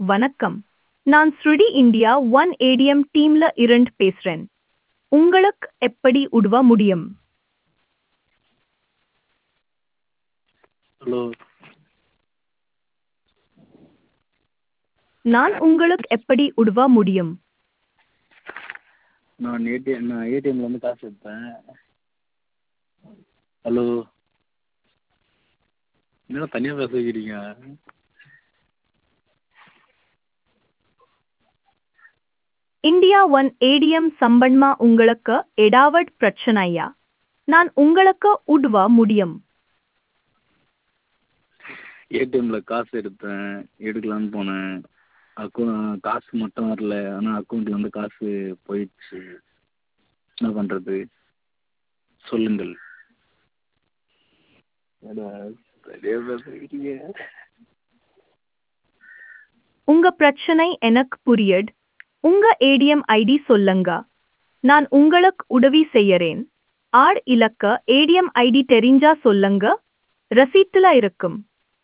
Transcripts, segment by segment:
வணக்கம் நான் ஸ்ருடி இந்தியா ஒன் ஏடிஎம் டீம்ல இருந்து பேசுறேன் உங்களுக்கு எப்படி உதவ முடியும் ஹலோ நான் உங்களுக்கு எப்படி உதவ முடியும் நான் ஏடிஎம் நான் ஏடிஎம்ல வந்து காசு எடுத்தேன் ஹலோ என்னடா தனியாக பேச வைக்கிறீங்க இந்தியா ஒன் ஏடிஎம் சம்பந்தமா உங்களுக்கு ஏதாவது பிரச்சனையா நான் உங்களுக்கு உதவ முடியும் ஏடிஎம்ல காசு எடுத்தேன் எடுக்கலான்னு போனேன் அக்கௌ காசு மட்டும் வரல ஆனால் அக்கௌண்ட்டில் வந்து காசு போயிடுச்சு என்ன பண்ணுறது சொல்லுங்கள் என்னடா தனியாக பேச வைக்கிறீங்க உங்க பிரச்சனை எனக்கு புரியுது உங்க ஏடிஎம் ஐடி சொல்லுங்க நான் உங்களுக்கு உதவி செய்யறேன் ஆர் இலக்க ஏடிஎம் ஐடி தெரிஞ்சா சொல்லுங்க ரசீட்டுல இருக்கும்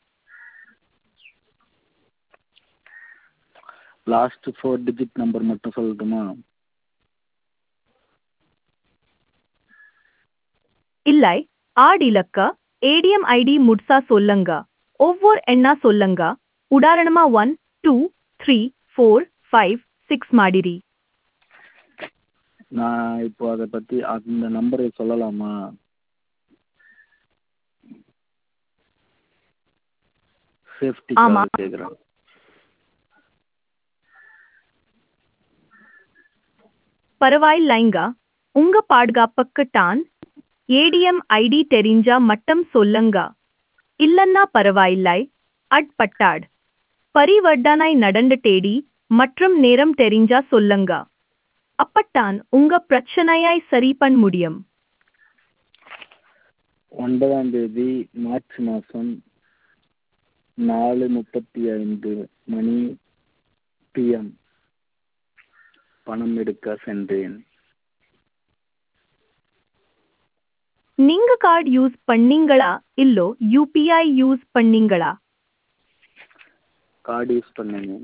லாஸ்ட் ஃபோர் டிஜிட் நம்பர் மட்டும் சொல்லட்டுமா இல்லை ஆட் இலக்க ஏடிஎம் ஐடி முட்சா சொல்லுங்க ஒவ்வொரு எண்ணா சொல்லுங்க உதாரணமா one two three four five six ಮಾಡಿರಿ நான் இப்போ அதை பற்றி அந்த நம்பரை சொல்லலாமா ஆமா. சேஃப்டிக்காக கேட்குறேன் பரவாயில்லைங்க உங்க பாதுகாப்புக்கு தான் ஏடிஎம் ஐடி தெரிஞ்சா மட்டும் சொல்லுங்க இல்லன்னா பரவாயில்லை அட்பட்டாட் பரிவர்த்தனை நடந்துட்டேடி மற்றும் நேரம் தெரிஞ்சா சொல்லுங்க அப்பத்தான் உங்க பிரச்சனையை சரி பண்ண முடியும் ஒன்பதாம் தேதி மார்ச் மாதம் நாலு முப்பத்தி ஐந்து மணி பிஎம் பணம் எடுக்க சென்றேன் நீங்க கார்டு யூஸ் பண்ணீங்களா இல்லோ யூபிஐ யூஸ் பண்ணீங்களா கார்டு யூஸ் பண்ணேங்க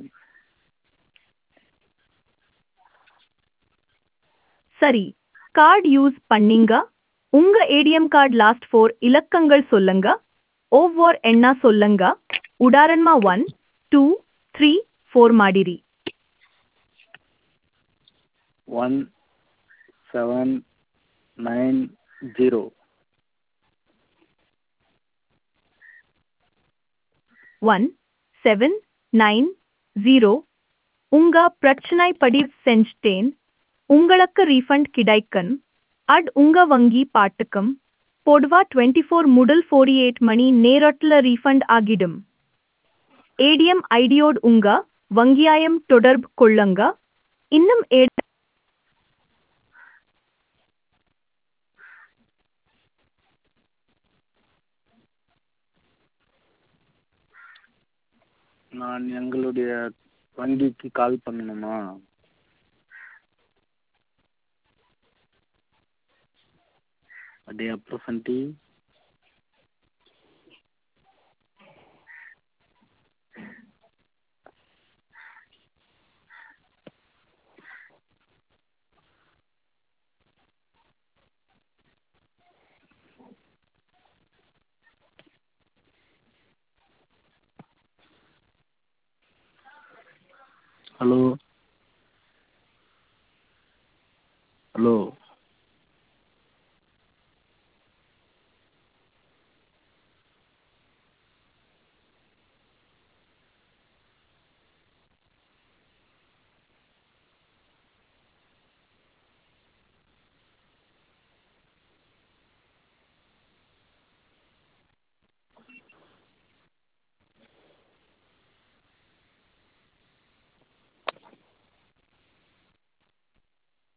சரி கார்டு யூஸ் பண்ணீங்க உங்க ஏடிஎம் கார்டு லாஸ்ட் ஃபோர் இலக்கங்கள் சொல்லுங்க ஒவ்வொரு எண்ணா சொல்லுங்க உதாரணமா ஒன் டூ த்ரீ ஃபோர் ಮಾಡಿರಿ one seven nine zero one seven nine zero உங்க பிரச்சனை படி செஞ்சுட்டேன் உங்களுக்கு ரீஃபண்ட் கிடைக்கும் அட் உங்க வங்கி பாட்டுக்கும் பொதுவா டுவெண்ட்டி ஃபோர் முதல் ஃபோர்டி எயிட் மணி நேரத்தில் ரீஃபண்ட் ஆகிடும் ஏடிஎம் ஐடியோடு உங்க வங்கியாயம் தொடர்பு கொள்ளுங்க இன்னும் ஏ நான் எங்களுடைய வங்கிக்கு கால் பண்ணணுமா அதே அப்புறம் சண்டி ஹலோ